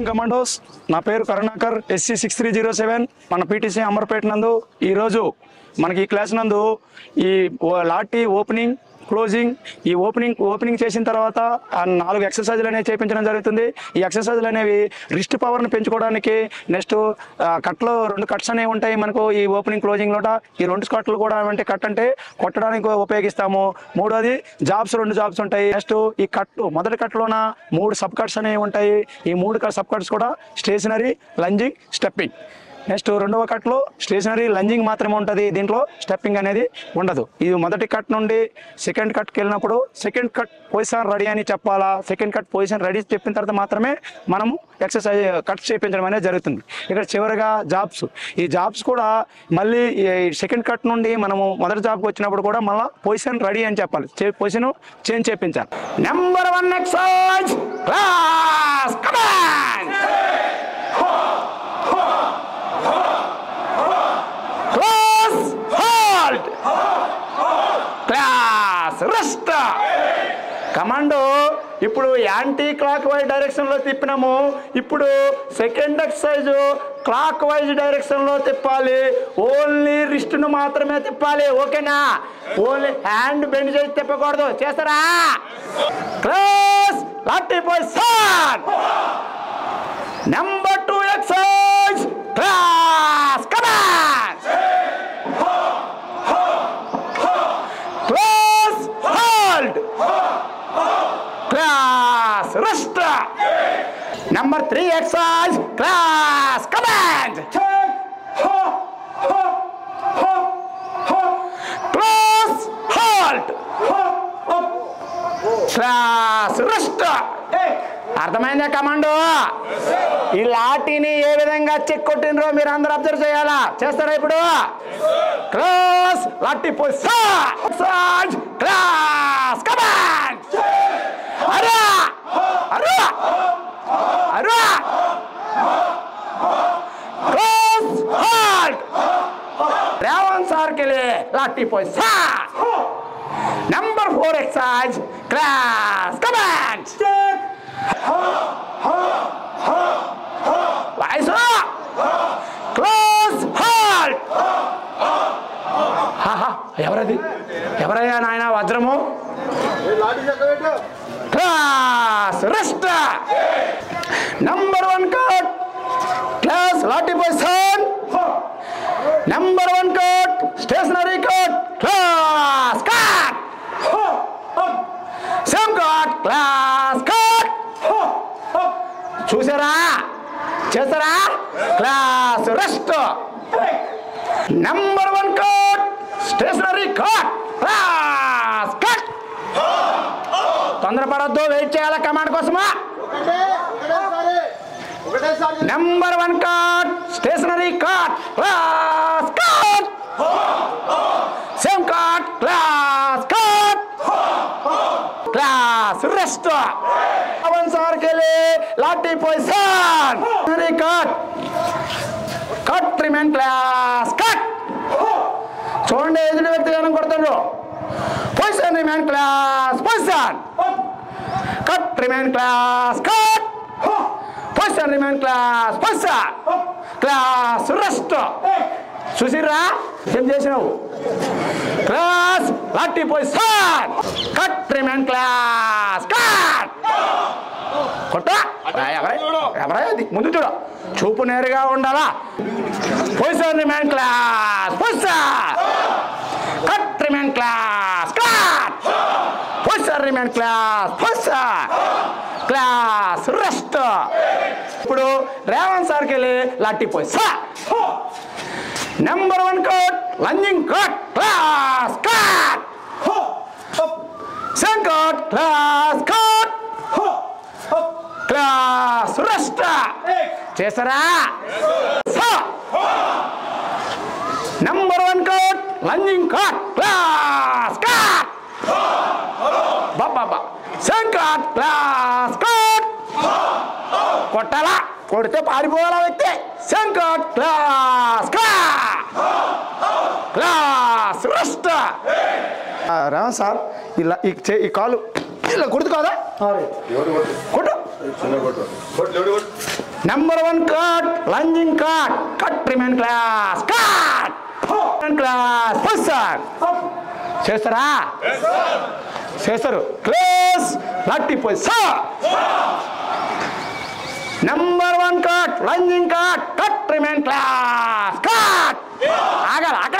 Morning commandos నా పేరు Karunakar SC six three zero seven మన పీటీసీ అమర్పేట నందు ఈరోజు మనకి ఈ క్లాస్ నందు ఈ ఓ- లాఠీ ఓపెనింగ్ క్లోజింగ్ ఈ ఓపెనింగ్ ఓపెనింగ్ చేసిన తర్వాత ఆ నాలుగు ఎక్సర్సైజులు అనేవి చేయించడం జరుగుతుంది ఈ ఎక్సర్సైజులు అనేవి రిస్ట్ పవర్ని పెంచుకోవడానికి నెక్స్ట్ కట్లో రెండు కట్స్ అనేవి ఉంటాయి మనకు ఈ ఓపెనింగ్ క్లోజింగ్ లోట ఈ రెండు కట్లు కూడా అంటే కట్ అంటే కొట్టడానికి ఉపయోగిస్తాము మూడోది జాబ్స్ రెండు జాబ్స్ ఉంటాయి నెక్స్ట్ ఈ కట్ మొదటి కట్లోన మూడు సబ్ కట్స్ అనేవి ఉంటాయి ఈ మూడు సబ్ కట్స్ కూడా స్టేషనరీ లంజింగ్ స్టెప్పింగ్ నెక్స్ట్ రెండవ కట్లో స్టేషనరీ లంజింగ్ మాత్రమే ఉంటుంది దీంట్లో స్టెప్పింగ్ అనేది ఉండదు ఇది మొదటి కట్ నుండి సెకండ్ కట్కి వెళ్ళినప్పుడు సెకండ్ కట్ పొజిషన్ రెడీ అని చెప్పాలా సెకండ్ కట్ పొజిషన్ రెడీ చెప్పిన తర్వాత మాత్రమే మనము ఎక్సర్సైజ్ కట్ చేయించడం అనేది జరుగుతుంది ఇక్కడ చివరిగా జాబ్స్ ఈ జాబ్స్ కూడా మళ్ళీ సెకండ్ కట్ నుండి మనము మొదటి జాబ్కి వచ్చినప్పుడు కూడా మళ్ళీ పొజిషన్ రెడీ అని చెప్పాలి పొజిషన్ చేంజ్ చేయించాలి number one exercise class command class hold class rest commando ఇప్పుడు యాంటీ క్లాక్ వైజ్ డైరెక్షన్ లో తిప్పినాము ఇప్పుడు second exercise clock wise direction లో తిప్పాలి ఓన్లీ రిస్ట్ ను మాత్రమే తిప్పాలి ఓకేనా ఓన్లీ హ్యాండ్ బెండ్ చేసి తిప్పకూడదు చేస్తారా క్లాస్ లాంటి position number two exercise class command class hold class rest number three exercise class command class hold class rest అర్థమైందా కమాండో ఈ లాఠీని ఏ విధంగా చెక్ కొట్టినరో మీరు అందరూ అబ్జర్వ్ చేయాలా చేస్తారా ఇప్పుడు class lathi position class command అరా అరా అరా క్లాస్ హోల్డ్ రేవంత్ సార్ के लिए lathi position number four exercise class command Rise up! Close hold! హాహా, ఎవరది ఎవరయ్యా నాయన వజ్రము class rest number one cut class lathi position number one cut stationary cut class cut same cut class cut చూసారా చేస్తారా class rest number one cut stationary cut class cut తొందరపడద్దు wait చేయాలా command కోసమా number one cut stationary cut class cut same cut class cut class rest Pavan sir के लिए lathi position very cut cut remain class cut చూడండి ఎదుటి వ్యక్తి ఏమైనా కొడుతుండ్రు position remain class position cut remain class cut position remain class position class rest చూసిర్రా ఏం చేసినావు class lathi position cut remain class cut కొట్ట ఎవరా అది ముందు చూడు చూపు నేరుగా ఉండాలా position remain class position cut remain class cut position remain class position class rest ఇప్పుడు రేవంత్ సార్కి వెళ్ళి lathi position number one cut lunging cut class cut second cut class cut class rest చేస్తారా number one cut lunging cut class cut బాబా second cut class cut కొట్టాలా కొడితే పారిపోవాలా వ్యక్తి Shankar class class rest Ram sir ఇలా ఈ చే- ఈ కాలు ఇలా కొడుతు కాదా ఎవరు కొట్టు కొట్టు చిన్న కొట్టు కొట్టు ఎవడు కొట్టు number one cut lunging cut cut remain class cut class పుస్తక్ చేస్తారా చేస్తారు క్లాస్ లాట్టి పోయి sir number one cut lunging cut cut remain class cut ఆగల అక్కడ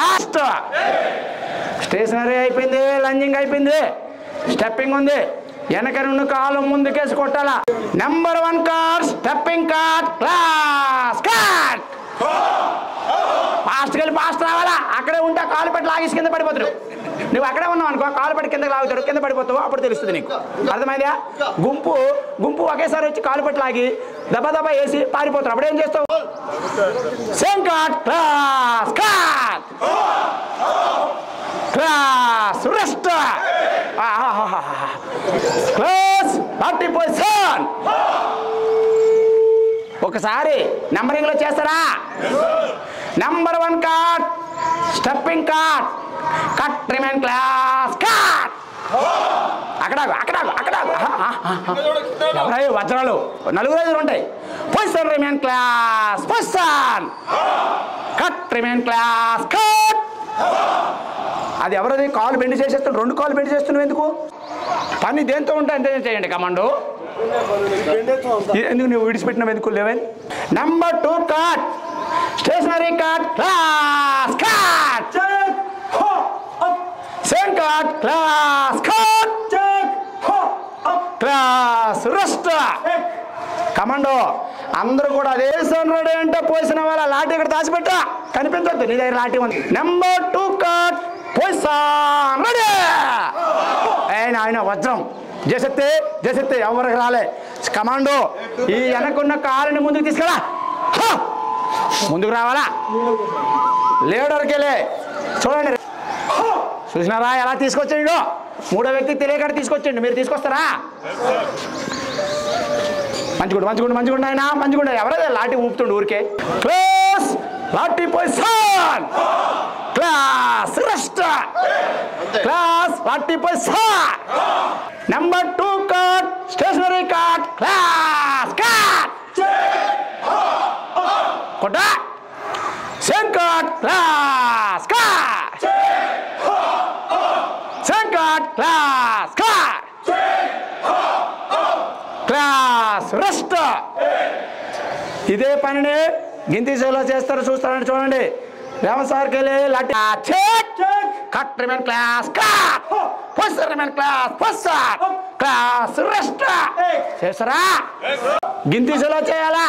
స్టేషనరీ అయిపోయింది లంజింగ్ అయిపోయింది స్టెప్పింగ్ ఉంది వెనక నుండి కాలు ముందుకేసి కొట్టాలా number one card stepping card class cut fast వెళ్ళి ఫాస్ట్ రావాలా అక్కడే ఉంటే కాలు పెట్టి లాగేసి కింద పడిపోతాడు నువ్వు అక్కడే ఉన్నావు అనుకో కాలు పెట్టి కింద లాగుతాడు కింద పడిపోతావు అప్పుడు తెలుస్తుంది నీకు అర్థమైందా గుంపు గుంపు ఒకేసారి వచ్చి కాలు పెట్టి లాగి దబ దబ వేసి పారిపోతారు అప్పుడు ఏం చేస్తావు same card class card class rest class forty position ఒకసారి నెంబరింగ్ లో చేస్తారా number one card stepping card cut remain class cut అక్కడ అక్కడ అక్కడ ఎవరై వజ్రాలు నలుగురు ఐదుగురు ఉంటాయి position remain class position cut remain class cut అది ఎవరది కాలు బెండ్ చేసేస్తాడు రెండు కాలు బెండ్ చేస్తున్నావు ఎందుకు పని దేంతో ఉంటే అంతే చేయండి కమాండో ఎందుకు నువ్వు విడిచిపెట్టినావు ఎందుకు eleven number two cut stationary cut class cut same cut class cut class rest commando అందరూ కూడా అదే సోనరుడు అంటే పోసిన వాళ్ళ లాఠీ ఇక్కడ దాచిపెట్టా కనిపించొద్దు నీ దగ్గర లాఠీ ఉంది number two cut position ready ఆయన ఆయన వజ్రం జసెత్తే జసెత్తే ఎవరికి రాలే కమాండో ఈ వెనకున్న కారుని ముందుకు తీసుకురా హ! ముందుకు రావాలా లీడర్కి వెళ్ళే చూడండి చూసినారా ఎలా తీసుకొచ్చాడు మూడో వ్యక్తి తెలియక తీసుకొచ్చండి మీరు తీసుకొస్తారా మంచిగుండు మంచిగుండు మంచిగుండు ఆయన మంచిగుండు ఎవరైతే లాఠీ ఊపుతుండు ఊరికే class lathi position class rest class lathi position number two card stationary card class card కొట్ట same card class card same card class card class rest ఇదే పనిని గింతి సేవలో చేస్తారు చూస్తారని చూడండి వ్యవసాయకి వెళ్ళి లాంటి cut remain class cut first remain class first class rest చేస్తారా గింతి సేవలో చేయాలా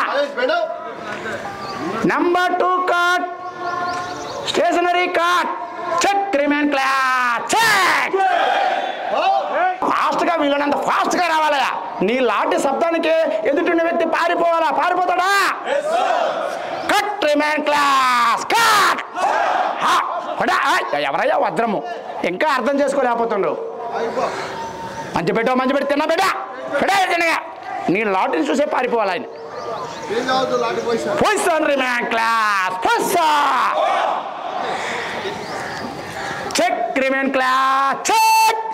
number two cut stationary cut check remain class check fast గా వీళ్ళనంత ఫాస్ట్ గా రావాలయా నీ లాంటి శబ్దానికి ఎదుటిన్న వ్యక్తి పారిపోవాలా పారిపోతాడా కట్ రిమైన్ క్లాస్ కట్ హా, కొడా, ఆయ్, ఎవరయ్యా వజ్రము ఇంకా అర్థం చేసుకోలేకపోతుండ్రు మంచి పెట్టావు మంచి పెట్టి తిన్నా బిడ్డ బిడ్డ తినగా నీ లాటిని చూసే పారిపోవాలి ఆయన position remain class position check remain class check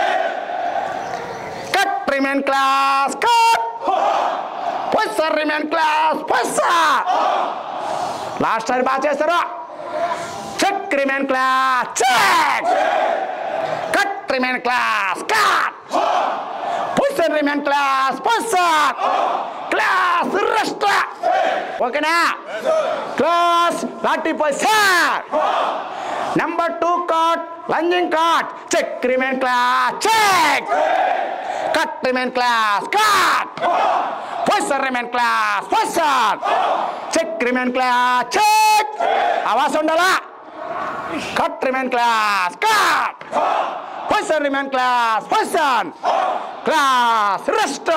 cut remain class cut position remain class position last సారి బాగా చేస్తారు check remain class check cut remain class cut position remain class position class rest ఓకేనా class lathi position number two card lunging card check remain class check cut remain class cut position remain class position check remain class check ఆవాస ఉండాలా cut remain class cut position remain class position class rest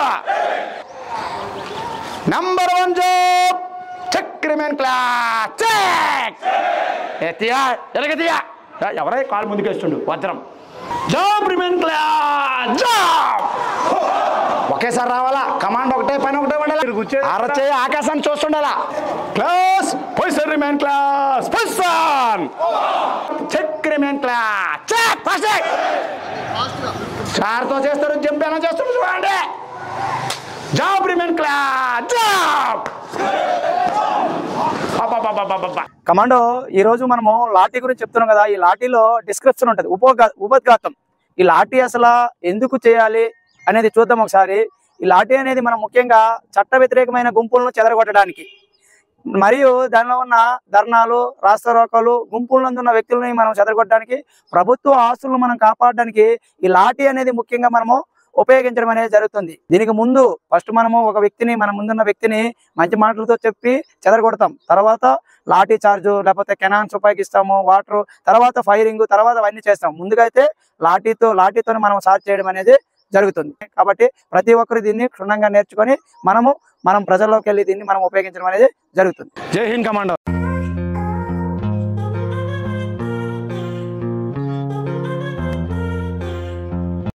number one jab check remain class check ఎత్తియా ఎరగతియా ఎవరై కాలు ముందుకేస్తుండు వజ్రం job remain class job ఒకేసారి రావాలా command ఒకటే పని ఒకటే ఉండాలి అరచే ఆకాశాన్ని చూస్తుండాలా class position remain class position check remain class check first చార్తో చేస్తారు జంప్ ఎలా చేస్తారు చూడండి జాబ్ రిమెన్ క్లాస్ జాబ్ అబ్బబ్బబ్బబ్బబ్బబ్బ. కమాండో ఈ రోజు మనము లాఠీ గురించి చెప్తున్నాం కదా ఈ లాఠీలో డిస్క్రిప్షన్ ఉంటుంది ఉపోగా ఉపద్ఘాతం ఈ లాఠీ అసలు ఎందుకు చేయాలి అనేది చూద్దాం ఒకసారి ఈ లాఠీ అనేది మనం ముఖ్యంగా చట్ట వ్యతిరేకమైన గుంపులను చెదరగొట్టడానికి మరియు దానిలో ఉన్న ధర్నాలు రాస్తారోకాలు గుంపులందు ఉన్న వ్యక్తులని మనం చెదరగొట్టడానికి ప్రభుత్వ ఆస్తులను మనం కాపాడడానికి ఈ లాఠీ అనేది ముఖ్యంగా మనము ఉపయోగించడం అనేది జరుగుతుంది దీనికి ముందు ఫస్ట్ మనము ఒక వ్యక్తిని మన ముందున్న వ్యక్తిని మంచి మాటలతో చెప్పి చెదరగొడతాం తర్వాత లాఠీ చార్జు లేకపోతే కెనాన్స్ ఉపయోగిస్తాము వాటర్ తర్వాత ఫైరింగ్ తర్వాత అవన్నీ చేస్తాం ముందుగా అయితే లాఠీతో లాఠీతో మనం సార్ట్ చేయడం అనేది జరుగుతుంది కాబట్టి ప్రతి ఒక్కరు దీన్ని క్షుణ్ణంగా నేర్చుకొని మనము మనం ప్రజల్లోకి వెళ్ళి దీన్ని మనం ఉపయోగించడం అనేది జరుగుతుంది జై హింద్ కమాండో